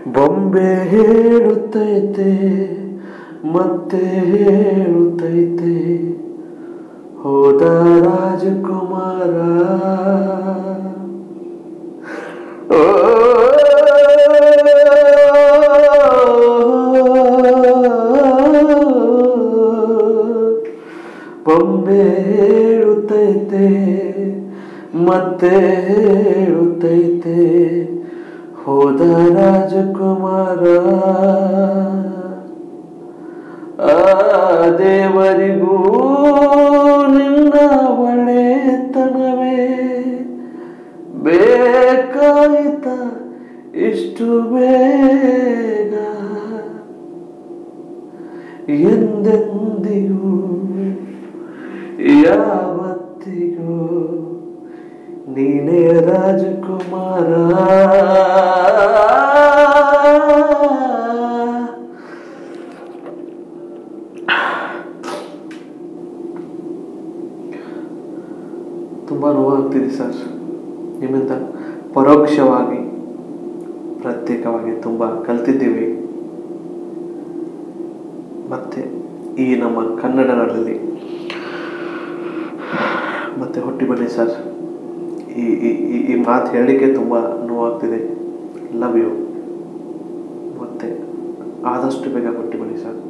ಬೊಂಬೆ ಹೇಳುತ್ತೈತೆ ಮತ್ತೆ ಹೇಳುತ್ತೈತೆ ಹೋದ ರಾಜಕುಮಾರ ಓ ಬೊಂಬೆ ಹೇಳುತ್ತೈತೆ ಮತ್ತೆ ಹೇಳುತ್ತೈತೆ ಹೋದ ರಾಜಕುಮಾರ ಆ ದೇವರಿಗೂ ನಿನ್ನ ಒಳ್ಳೆತನವೇ ಬೇಕಾಯಿತ ಇಷ್ಟು ಬೇಗ ಎಂದೆಂದಿಗೂ ಯಾವತ್ತಿಗೂ ನೀನೇ ರಾಜಕುಮಾರ ತುಂಬ ನೋವಾಗ್ತಿದೆ ಸರ್ ನಿಮ್ಮಿಂದ ಪರೋಕ್ಷವಾಗಿ ಪ್ರತ್ಯೇಕವಾಗಿ ತುಂಬ ಕಲ್ತಿದ್ದೀವಿ ಮತ್ತೆ ಈ ನಮ್ಮ ಕನ್ನಡ ನಾಡಲ್ಲಿ ಮತ್ತೆ ಹುಟ್ಟಿ ಬನ್ನಿ ಸರ್ ಈ ಈ- ಈ ಈ ಮಾತು ಹೇಳಲಿಕ್ಕೆ ತುಂಬ ನೋವಾಗ್ತಿದೆ ಲವ್ ಯು ಮತ್ತೆ ಆದಷ್ಟು ಬೇಗ ಹುಟ್ಟಿ ಬನ್ನಿ ಸರ್